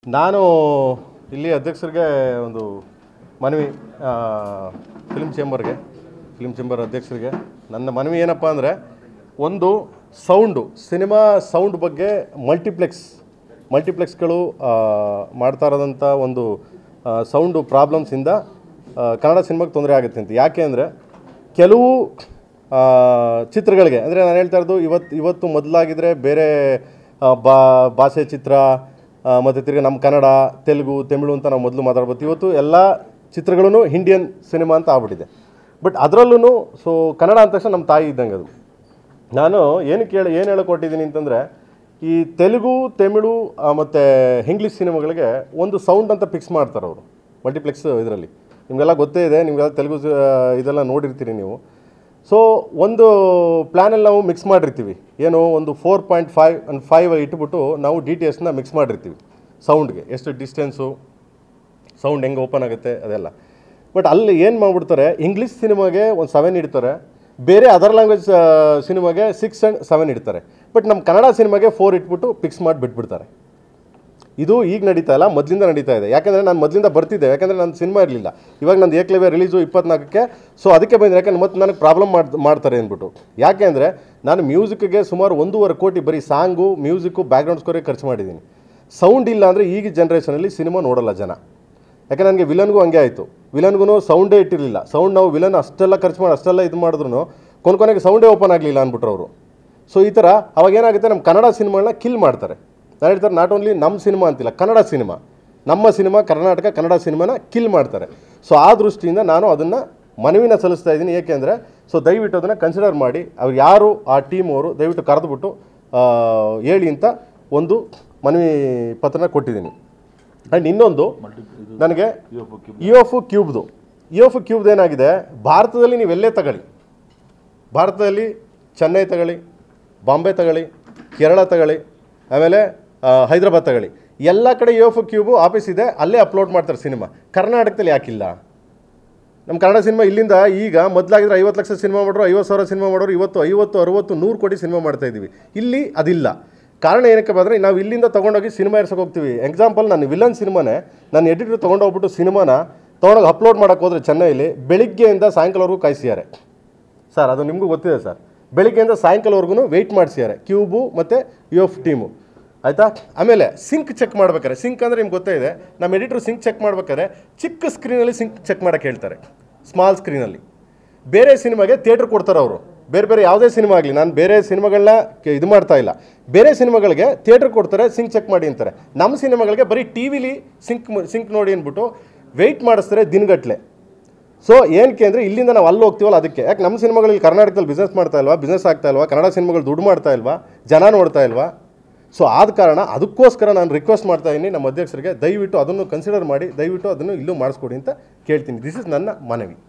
ನಾನು ಇಲ್ಲಿ ಅಧ್ಯಕ್ಷರಿಗೆ ಒಂದು ಮನವಿ ಫಿಲ್ಮ್ ಚೇಂಬರ್ಗೆ ಫಿಲ್ಮ್ ಚೇಂಬರ್ ಅಧ್ಯಕ್ಷರಿಗೆ ನನ್ನ ಮನವಿ ಏನಪ್ಪ ಅಂದರೆ ಒಂದು ಸೌಂಡು ಸಿನಿಮಾ ಸೌಂಡ್ ಬಗ್ಗೆ ಮಲ್ಟಿಪ್ಲೆಕ್ಸ್ ಮಲ್ಟಿಪ್ಲೆಕ್ಸ್ಗಳು ಆ, ಮಾಡ್ತಾ ಇರೋದಂಥ ಒಂದು ಆ, ಸೌಂಡು ಪ್ರಾಬ್ಲಮ್ಸಿಂದ ಆ, ಕನ್ನಡ ಸಿನಿಮಾಗೆ ತೊಂದರೆ ಆಗುತ್ತೆ ಅಂತ ಯಾಕೆ ಅಂದರೆ ಕೆಲವು ಆ, ಚಿತ್ರಗಳಿಗೆ ಅಂದರೆ ನಾನು ಹೇಳ್ತಾ ಇರೋದು ಇವತ್ತು ಇವತ್ತು ಮೊದಲಾಗಿದ್ದರೆ ಬೇರೆ ಆ, ಬಾ ಭಾಷೆ ಚಿತ್ರ ಮತ್ತು ತಿರ್ಗಿ ನಮ್ಮ ಕನ್ನಡ ತೆಲುಗು ತಮಿಳು ಅಂತ ನಾವು ಮೊದಲು ಮಾತಾಡ್ಬೋದು ಇವತ್ತು ಎಲ್ಲ ಚಿತ್ರಗಳೂ ಇಂಡಿಯನ್ ಸಿನಿಮಾ ಅಂತ ಆಗ್ಬಿಟ್ಟಿದೆ ಬಟ್ ಅದರಲ್ಲೂ ಸೊ ಕನ್ನಡ ಅಂದ ತಕ್ಷಣ ನಮ್ಮ ತಾಯಿ ಇದ್ದಂಗೆ ಅದು ನಾನು ಏನು ಕೇಳಿ ಏನು ಹೇಳಿಕೊಟ್ಟಿದ್ದೀನಿ ಅಂತಂದರೆ ಈ ತೆಲುಗು ತಮಿಳು ಮತ್ತು ಇಂಗ್ಲೀಷ್ ಸಿನಿಮಾಗಳಿಗೆ ಒಂದು ಸೌಂಡ್ ಅಂತ ಫಿಕ್ಸ್ ಮಾಡ್ತಾರೆ ಅವರು ಮಲ್ಟಿಪ್ಲೆಕ್ಸ್ ಇದರಲ್ಲಿ ನಿಮಗೆಲ್ಲ ಗೊತ್ತೇ ಇದೆ ನಿಮಗೆಲ್ಲ ತೆಲುಗು ಸ- ಇದೆಲ್ಲ ನೋಡಿರ್ತೀರಿ ನೀವು ಸೊ ಒಂದು ಪ್ಲ್ಯಾನಲ್ಲಿ ನಾವು ಮಿಕ್ಸ್ ಮಾಡಿರ್ತೀವಿ ಏನು ಒಂದು four point five and five ಇಟ್ಬಿಟ್ಟು ನಾವು ಡಿ ಟಿ ಎಸ್ನ ಮಿಕ್ಸ್ ಮಾಡಿರ್ತೀವಿ ಸೌಂಡ್ಗೆ ಎಷ್ಟು ಡಿಸ್ಟೆನ್ಸು ಸೌಂಡ್ ಹೆಂಗೆ ಓಪನ್ ಆಗುತ್ತೆ ಅದೆಲ್ಲ ಬಟ್ ಅಲ್ಲಿ ಏನು ಮಾಡ್ಬಿಡ್ತಾರೆ ಇಂಗ್ಲೀಷ್ ಸಿನಿಮಾಗೆ ಒಂದು ಸೆವೆನ್ ಇಡ್ತಾರೆ ಬೇರೆ ಅದರ್ ಲ್ಯಾಂಗ್ವೇಜ್ ಸಿನಿಮಾಗೆ ಸಿಕ್ಸ್ ಆ್ಯಂಡ್ ಸೆವೆನ್ ಇಡ್ತಾರೆ ಬಟ್ ನಮ್ಮ ಕನ್ನಡ ಸಿನಿಮಾಗೆ ಫೋರ್ ಇಟ್ಬಿಟ್ಟು ಫಿಕ್ಸ್ ಮಾಡಿ ಬಿಟ್ಬಿಡ್ತಾರೆ ಇದು ಈಗ ನಡೀತಾ ಇಲ್ಲ ಮೊದಲಿಂದ ನಡೀತಾ ಇದೆ ಯಾಕಂದರೆ ನಾನು ಮೊದಲಿಂದ ಬರ್ತಿದ್ದೆ ಯಾಕಂದರೆ ನನ್ನ ಸಿನಿಮಾ ಇರಲಿಲ್ಲ ಇವಾಗ ನಂದು ಏಕ್ಲೇವೆ ರಿಲೀಸು ಇಪ್ಪತ್ನಾಲ್ಕಕ್ಕೆ ಸೊ ಅದಕ್ಕೆ ಬಂದರೆ ಯಾಕಂದ್ರೆ ಮತ್ತೆ ನನಗೆ ಪ್ರಾಬ್ಲಮ್ ಮಾಡಿ ಮಾಡ್ತಾರೆ ಅಂದ್ಬಿಟ್ಟು ಯಾಕೆ ಅಂದರೆ ನಾನು ಮ್ಯೂಸಿಕ್ಗೆ ಸುಮಾರು ಒಂದೂವರೆ ಕೋಟಿ ಬರೀ ಸಾಂಗು ಮ್ಯೂಸಿಕ್ಕು ಬ್ಯಾಕ್ಗ್ರೌಂಡ್ ಸ್ಕೋರಿಗೆ ಖರ್ಚು ಮಾಡಿದ್ದೀನಿ ಸೌಂಡ್ ಇಲ್ಲ ಅಂದರೆ ಈಗ ಜನ್ರೇಷನಲ್ಲಿ ಸಿನಿಮಾ ನೋಡಲ್ಲ ಜನ ಯಾಕೆ ನನಗೆ ವಿಲನ್ಗೂ ಹಂಗೆ ಆಯಿತು ವಿಲನ್ಗೂ ಸೌಂಡೇ ಇಟ್ಟಿರಲಿಲ್ಲ ಸೌಂಡ್ ನಾವು ವಿಲನ್ ಅಷ್ಟೆಲ್ಲ ಖರ್ಚು ಮಾಡಿ ಅಷ್ಟೆಲ್ಲ ಇದು ಮಾಡಿದ್ರು ಕೊನೆ ಕೊನೆಗೆ ಸೌಂಡೇ ಓಪನ್ ಆಗಲಿಲ್ಲ ಅಂದ್ಬಿಟ್ರು ಅವರು ಸೊ ಈ ಥರ ಅವಾಗ ಏನಾಗುತ್ತೆ ನಮ್ಮ ಕನ್ನಡ ಸಿನಿಮಾಗಳನ್ನ ಕಿಲ್ ಮಾಡ್ತಾರೆ ನಾನು ಹೇಳ್ತಾರೆ ನಾಟ್ ಓನ್ಲಿ ನಮ್ಮ ಸಿನಿಮಾ ಅಂತಿಲ್ಲ ಕನ್ನಡ ಸಿನಿಮಾ ನಮ್ಮ ಸಿನಿಮಾ ಕರ್ನಾಟಕ ಕನ್ನಡ ಸಿನಿಮಾನ ಕಿಲ್ ಮಾಡ್ತಾರೆ ಸೊ ಆ ದೃಷ್ಟಿಯಿಂದ ನಾನು ಅದನ್ನು ಮನವಿನ ಸಲ್ಲಿಸ್ತಾ ಇದ್ದೀನಿ ಏಕೆಂದರೆ ಸೊ ದಯವಿಟ್ಟು ಅದನ್ನು ಕನ್ಸಿಡರ್ ಮಾಡಿ ಅವ್ರು ಯಾರು ಆ ಟೀಮ್ ಅವರು ದಯವಿಟ್ಟು ಕರೆದುಬಿಟ್ಟು ಆ, ಹೇಳಿ ಅಂತ ಒಂದು ಮನವಿ ಪತ್ರನ ಕೊಟ್ಟಿದ್ದೀನಿ ಆ್ಯಂಡ್ ಇನ್ನೊಂದು ನನಗೆ ಇ ಎಫ್ ಕ್ಯೂಬ್ದು ಇ ಎಫ್ ಕ್ಯೂಬ್ದು ಏನಾಗಿದೆ ಭಾರತದಲ್ಲಿ ನೀವೆಲ್ಲೇ ತಗೊಳ್ಳಿ ಭಾರತದಲ್ಲಿ ಚೆನ್ನೈ ತಗೊಳ್ಳಿ ಬಾಂಬೆ ತಗೊಳ್ಳಿ ಕೇರಳ ತಗೊಳ್ಳಿ ಆಮೇಲೆ ಆ, ಹೈದರಾಬಾದ್ ತಗೊಳ್ಳಿ ಎಲ್ಲ ಕಡೆ ಇ ಎಫ್ ಕ್ಯೂಬು ಆಫೀಸ್ ಇದೆ ಅಲ್ಲೇ ಅಪ್ಲೋಡ್ ಮಾಡ್ತಾರೆ ಸಿನಿಮಾ ಕರ್ನಾಟಕದಲ್ಲಿ ಯಾಕಿಲ್ಲ ನಮ್ಮ ಕನ್ನಡ ಸಿನಿಮಾ ಇಲ್ಲಿಂದ ಈಗ ಮೊದಲಾಗಿದ್ರೆ ಐವತ್ತು ಲಕ್ಷ ಸಿನಿಮಾ ಮಾಡೋರು ಐವತ್ತು ಸಾವಿರ ಸಿನಿಮಾ ಮಾಡೋರು ಇವತ್ತು ಐವತ್ತು ಅರುವತ್ತು ನೂರು ಕೋಟಿ ಸಿನಿಮಾ ಮಾಡ್ತಾ ಇದ್ದೀವಿ ಇಲ್ಲಿ ಅದಿಲ್ಲ ಕಾರಣ ಏನಕ್ಕೆ ಬಂದರೆ ನಾವು ಇಲ್ಲಿಂದ ತೊಗೊಂಡೋಗಿ ಸಿನಿಮಾ ಇರ್ಸಕ್ಕೆ ಹೋಗ್ತೀವಿ ಎಕ್ಸಾಂಪಲ್ ನಾನು ವಿಲನ್ ಸಿನಿಮಾನೇ ನಾನು ಎಡಿಟರ್ ತೊಗೊಂಡೋಗ್ಬಿಟ್ಟು ಸಿನಿಮಾನ ತೊಗೊಂಡೋಗಿ ಅಪ್ಲೋಡ್ ಮಾಡೋಕ್ಕೆ ಹೋದರೆ ಚೆನ್ನೈಲಿ ಬೆಳಿಗ್ಗೆಯಿಂದ ಸಾಯಂಕಾಲವರೆಗೂ ಕಾಯಿಸಿದ್ದಾರೆ ಸರ್ ಅದು ನಿಮಗೂ ಗೊತ್ತಿದೆ ಸರ್ ಬೆಳಿಗ್ಗೆಯಿಂದ ಸಾಯಂಕಾಲವರೆಗೂ ವೆಯ್ಟ್ ಮಾಡಿಸಿದ್ದಾರೆ ಕ್ಯೂಬು ಮತ್ತು ಯು ಎಫ್ ಟೀಮು ಆಯಿತಾ ಆಮೇಲೆ ಸಿಂಕ್ ಚೆಕ್ ಮಾಡ್ಬೇಕಾದ್ರೆ ಸಿಂಕ್ ಅಂದರೆ ನಿಮ್ಗೆ ಗೊತ್ತೇ ಇದೆ ನಮ್ಮ ಎಡಿಟ್ರು ಸಿಂಕ್ ಚೆಕ್ ಮಾಡ್ಬೇಕಾದ್ರೆ ಚಿಕ್ಕ ಸ್ಕ್ರೀನಲ್ಲಿ ಸಿಂಕ್ ಚೆಕ್ ಮಾಡೋಕ್ಕೆ ಹೇಳ್ತಾರೆ ಸ್ಮಾಲ್ ಸ್ಕ್ರೀನಲ್ಲಿ ಬೇರೆ ಸಿನಿಮಾಗೆ ಥಿಯೇಟ್ರ್ ಕೊಡ್ತಾರೆ ಅವರು ಬೇರೆ ಬೇರೆ ಯಾವುದೇ ಸಿನಿಮಾ ಆಗಲಿ ನಾನು ಬೇರೆ ಸಿನಿಮಾಗಳನ್ನ ಕೆ- ಇದು ಮಾಡ್ತಾ ಇಲ್ಲ ಬೇರೆ ಸಿನಿಮಾಗಳಿಗೆ ಥಿಯೇಟ್ರ್ ಕೊಡ್ತಾರೆ ಸಿಂಕ್ ಚೆಕ್ ಮಾಡಿ ಅಂತಾರೆ ನಮ್ಮ ಸಿನಿಮಾಗಳಿಗೆ ಬರೀ ಟಿ ವಿಲಿ ಸಿಂಕ್ ಸಿಂಕ್ ನೋಡಿ ಅಂದ್ಬಿಟ್ಟು ವೆಯ್ಟ್ ಮಾಡಿಸ್ತಾರೆ ದಿನಗಟ್ಟಲೆ ಸೊ ಏನಕ್ಕೆ ಅಂದರೆ ಇಲ್ಲಿಂದ ನಾವು ಅಲ್ಲಿ ಹೋಗ್ತೀವಲ್ಲ ಅದಕ್ಕೆ ಯಾಕೆ ನಮ್ಮ ಸಿನಿಮಾಗಳಲ್ಲಿ ಕರ್ನಾಟಕದಲ್ಲಿ ಬಿಸ್ನೆಸ್ ಮಾಡ್ತಾ ಇಲ್ವಾ ಬಿಸ್ನೆಸ್ ಆಗ್ತಾ ಇಲ್ವಾ ಕನ್ನಡ ಸಿನಿಮಾಗಳು ದುಡ್ಡು ಮಾಡ್ತಾ ಇಲ್ವಾ ಜನ ನೋಡ್ತಾ ಇಲ್ವಾ ಸೊ ಆದ ಕಾರಣ ಅದಕ್ಕೋಸ್ಕರ ನಾನು ರಿಕ್ವೆಸ್ಟ್ ಮಾಡ್ತಾ ಇದ್ದೀನಿ ನಮ್ಮ ಅಧ್ಯಕ್ಷರಿಗೆ ದಯವಿಟ್ಟು ಅದನ್ನು ಕನ್ಸಿಡರ್ ಮಾಡಿ ದಯವಿಟ್ಟು ಅದನ್ನು ಇಲ್ಲೂ ಮಾಡಿಸ್ಕೊಡಿ ಅಂತ ಕೇಳ್ತೀನಿ ದಿಸ್ ಇಸ್ ನನ್ನ ಮನವಿ